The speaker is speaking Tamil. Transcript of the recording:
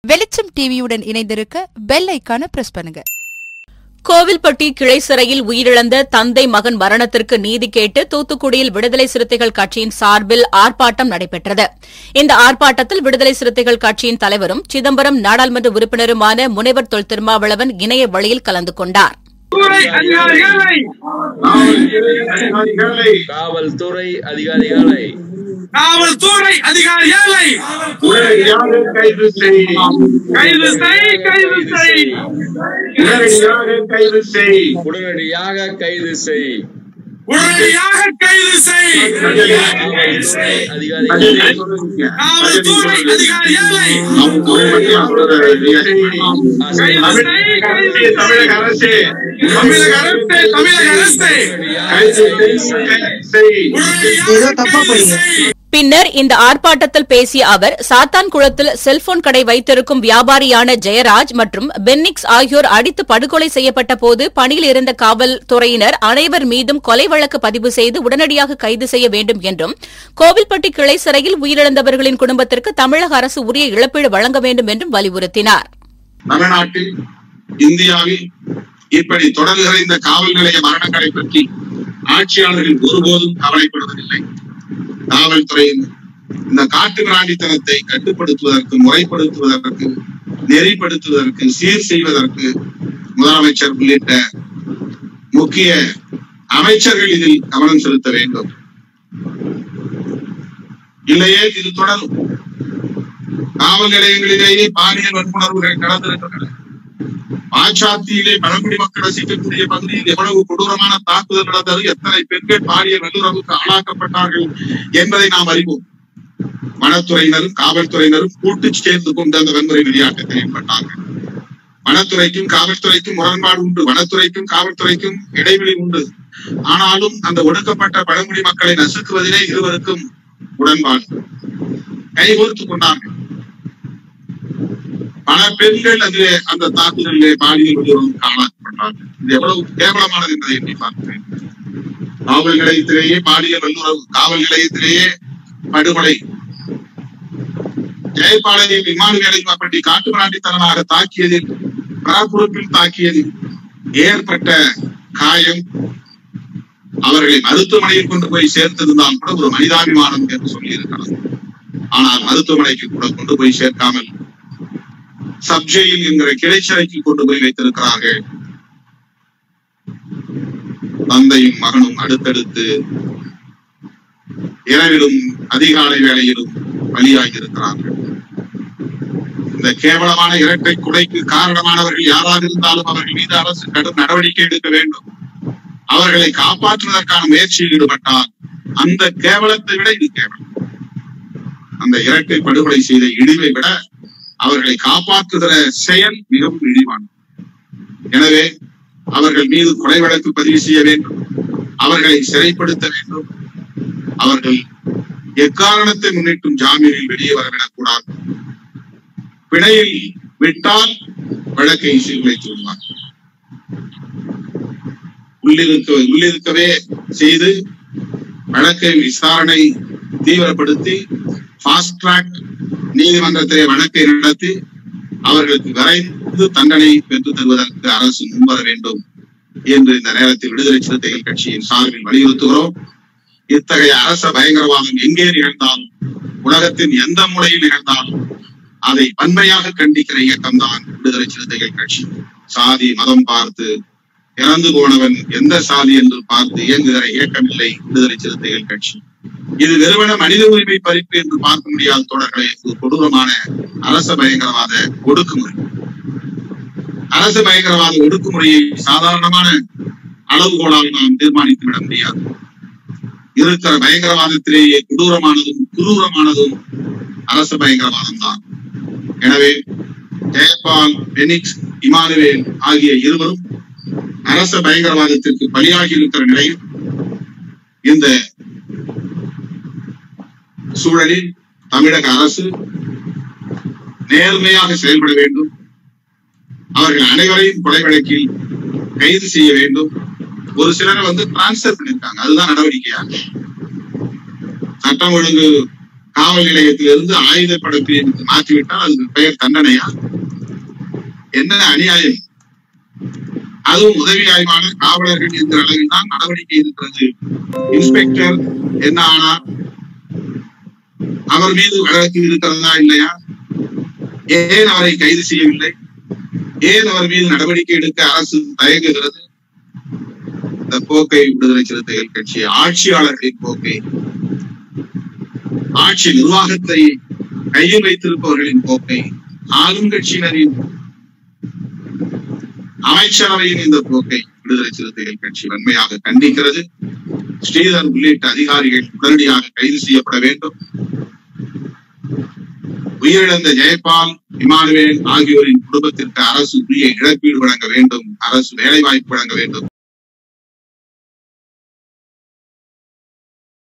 வெளிச்சம் டிவியுடன் இணைந்திருக்க பெல் ஐக்கான பிரஸ் பண்ணுங்க கோவில்பட்டி கிளை சிறையில் உயிரிழந்த தந்தை மகன் மரணத்திற்கு நீதி கேட்டு தூத்துக்குடியில் விடுதலை சிறுத்தைகள் கட்சியின் சார்பில் ஆர்ப்பாட்டம் நடைபெற்றது இந்த ஆர்ப்பாட்டத்தில் விடுதலை சிறுத்தைகள் கட்சியின் தலைவரும் சிதம்பரம் நாடாளுமன்ற உறுப்பினருமான முனைவர் தொல் திருமாவளவன் இணைய வழியில் கலந்து கொண்டார் துறை அதிகாரிகளை அதிகாரிகளை காவல்துறை அதிகாரிகளை காவல்துறை அதிகாரிகளை உடனடியாக கைது செய் கைது செய் கைது செய் உடனடியாக கைது செய் உடனடியாக கைது செய் உடனடியாக கைது செய் காவல்துறை அதிகாரிகளை காவல்துறை அதிகாரிகளை தமிழக தமிழக அரசே தமிழக அரசே தமிழக அரசே கைது செய் கைது செய் உடனடியாக கைது செய் பின்னர் இந்த ஆர்ப்பாட்டத்தில் பேசிய அவர் சாத்தான்குளத்தில் செல்போன் கடை வைத்திருக்கும் வியாபாரியான ஜெயராஜ் மற்றும் பென்னிக்ஸ் ஆகியோர் அடித்து படுகொலை செய்யப்பட்ட போது பணியில் இருந்த காவல்துறையினர் அனைவர் மீதும் கொலை வழக்கு பதிவு செய்து உடனடியாக கைது செய்ய வேண்டும் என்றும் கோவில்பட்டி கிளை சிறையில் உயிரிழந்தவர்களின் குடும்பத்திற்கு தமிழக அரசு உரிய இழப்பீடு வழங்க வேண்டும் என்றும் வலியுறுத்தினார் தமிழ்நாட்டில் இந்தியாவில் இப்படி தொடர்கிற இந்த காவல் நிலைய மரணங்களை பற்றி ஆட்சியாளர்கள் ஒருபோதும் கவலைப்படுவதில்லை காவல்துறையின் இந்த காட்டு மிராண்டித்தனத்தை கட்டுப்படுத்துவதற்கு முறைப்படுத்துவதற்கு நெறிப்படுத்துவதற்கு சீர் செய்வதற்கு முதலமைச்சர் உள்ளிட்ட முக்கிய அமைச்சர்கள் இதில் கவனம் செலுத்த வேண்டும் இல்லையே இது தொடரும் காவல் நிலையங்களிலேயே பாலியல் வன்புணர்வுகள் நடந்திருக்கின்றன பாச்சாத்தியிலே பழங்குடி மக்கள் வசிக்கக்கூடிய பகுதியில் எவ்வளவு கொடூரமான தாக்குதல் நடந்தது எத்தனை பெண்கள் பாலியல் வல்லுறவுக்கு ஆளாக்கப்பட்டார்கள் என்பதை நாம் அறிவோம் வனத்துறையினரும் காவல்துறையினரும் கூட்டு சேர்ந்து கொண்டு அந்த வன்முறை விளையாட்டத்தில் ஈடுபட்டார்கள் வனத்துறைக்கும் காவல்துறைக்கும் முரண்பாடு உண்டு வனத்துறைக்கும் காவல்துறைக்கும் இடைவெளி உண்டு ஆனாலும் அந்த ஒடுக்கப்பட்ட பழங்குடி மக்களை நசுக்குவதிலே இருவருக்கும் உடன்பாடு கைகோர்த்துக் கொண்டார்கள் பல பெண்கள் அதிலே அந்த தாக்குதலிலே பாலியல் வல்லுறவுக்கு ஆளாக்கப்பட்டார்கள் இது எவ்வளவு கேவலமானது என்பதை எண்ணி பார்க்கிறேன் காவல் நிலையத்திலேயே பாலியல் வல்லுறவு காவல் நிலையத்திலேயே படுகொலை ஜெயபாளையம் விமான வேலைப்பட்டி காட்டுமிராண்டித்தனமாக தாக்கியதில் பராபுரப்பில் தாக்கியதில் ஏற்பட்ட காயம் அவர்களை மருத்துவமனையில் கொண்டு போய் சேர்த்திருந்தால் கூட ஒரு மனிதாபிமானம் என்று சொல்லியிருக்கிறது ஆனால் மருத்துவமனைக்கு கூட கொண்டு போய் சேர்க்காமல் சப்ஜெயில் என்கிற கிளைச்சிறைக்கு கொண்டு போய் வைத்திருக்கிறார்கள் தந்தையும் மகனும் அடுத்தடுத்து இரவிலும் அதிகாலை வேளையிலும் பலியாகி இருக்கிறார்கள் இந்த கேவலமான இரட்டை குடைக்கு காரணமானவர்கள் யாராக இருந்தாலும் அவர்கள் மீது அரசு கடும் நடவடிக்கை எடுக்க வேண்டும் அவர்களை காப்பாற்றுவதற்கான முயற்சியில் ஈடுபட்டால் அந்த கேவலத்தை விட இது கேவலம் அந்த இரட்டை படுகொலை செய்த இழிவை விட அவர்களை காப்பாற்றுகிற செயல் மிகவும் இழிவானது எனவே அவர்கள் மீது கொலை வழக்கு பதிவு செய்ய வேண்டும் அவர்களை சிறைப்படுத்த வேண்டும் அவர்கள் எக்காரணத்தை முன்னிட்டும் ஜாமீனில் வெளியே வரவிடக்கூடாது பிணையில் விட்டால் வழக்கை சீர்குலைத்து விடுவார் உள்ளிருக்க உள்ளிருக்கவே செய்து வழக்கை விசாரணை தீவிரப்படுத்தி ஃபாஸ்ட் ட்ராக் நீதிமன்றத்திலே வழக்கை நடத்தி அவர்களுக்கு விரைந்து தண்டனை பெற்றுத் தருவதற்கு அரசு முன்வர வேண்டும் என்று இந்த நேரத்தில் விடுதலை சிறுத்தைகள் கட்சியின் சார்பில் வலியுறுத்துகிறோம் இத்தகைய அரச பயங்கரவாதம் எங்கே நிகழ்ந்தாலும் உலகத்தின் எந்த மூலையில் நிகழ்ந்தாலும் அதை வன்மையாக கண்டிக்கிற இயக்கம் தான் விடுதலை சிறுத்தைகள் கட்சி சாதி மதம் பார்த்து இறந்து போனவன் எந்த சாதி என்று பார்த்து இயங்குகிற இயக்கம் இல்லை விடுதலை சிறுத்தைகள் கட்சி இது வெறுமன மனித உரிமை பறிப்பு என்று பார்க்க முடியாத தொடர்களே இது கொடூரமான அரச பயங்கரவாத ஒடுக்குமுறை அரச பயங்கரவாத ஒடுக்குமுறையை சாதாரணமான அளவுகோலால் நாம் தீர்மானித்து விட முடியாது இருக்கிற பயங்கரவாதத்திலேயே கொடூரமானதும் குரூரமானதும் அரச பயங்கரவாதம் தான் எனவே ஜெயபால் பெனிக்ஸ் இமானுவேல் ஆகிய இருவரும் அரச பயங்கரவாதத்திற்கு பலியாகி இருக்கிற நிலையில் இந்த சூழலில் தமிழக அரசு நேர்மையாக செயல்பட வேண்டும் அவர்கள் அனைவரையும் கொலை வழக்கில் கைது செய்ய வேண்டும் ஒரு சிலரை வந்து டிரான்ஸ்பர் பண்ணிருக்காங்க அதுதான் நடவடிக்கையா சட்டம் ஒழுங்கு காவல் நிலையத்திலிருந்து ஆயுத படப்பிரிவுக்கு மாற்றிவிட்டால் அதுக்கு பெயர் தண்டனையா என்ன அநியாயம் அதுவும் உதவி ஆய்வாளர் காவலர்கள் என்ற அளவில் தான் நடவடிக்கை இருக்கிறது இன்ஸ்பெக்டர் என்ன ஆனார் அவர் மீது வழக்கு இருக்கிறதா இல்லையா ஏன் அவரை கைது செய்யவில்லை ஏன் அவர் மீது நடவடிக்கை எடுக்க அரசு தயங்குகிறது இந்த போக்கை விடுதலை சிறுத்தைகள் கட்சி ஆட்சியாளர்களின் போக்கை ஆட்சி நிர்வாகத்தை கையில் வைத்திருப்பவர்களின் போக்கை ஆளும் கட்சியினரின் அமைச்சரவையின் இந்த போக்கை விடுதலை சிறுத்தைகள் கட்சி வன்மையாக கண்டிக்கிறது ஸ்ரீதர் உள்ளிட்ட அதிகாரிகள் உடனடியாக கைது செய்யப்பட வேண்டும் உயிரிழந்த ஜெயபால் இமானுவேல் ஆகியோரின் குடும்பத்திற்கு அரசு உரிய இழப்பீடு வழங்க வேண்டும் அரசு வேலை வாய்ப்பு வழங்க வேண்டும்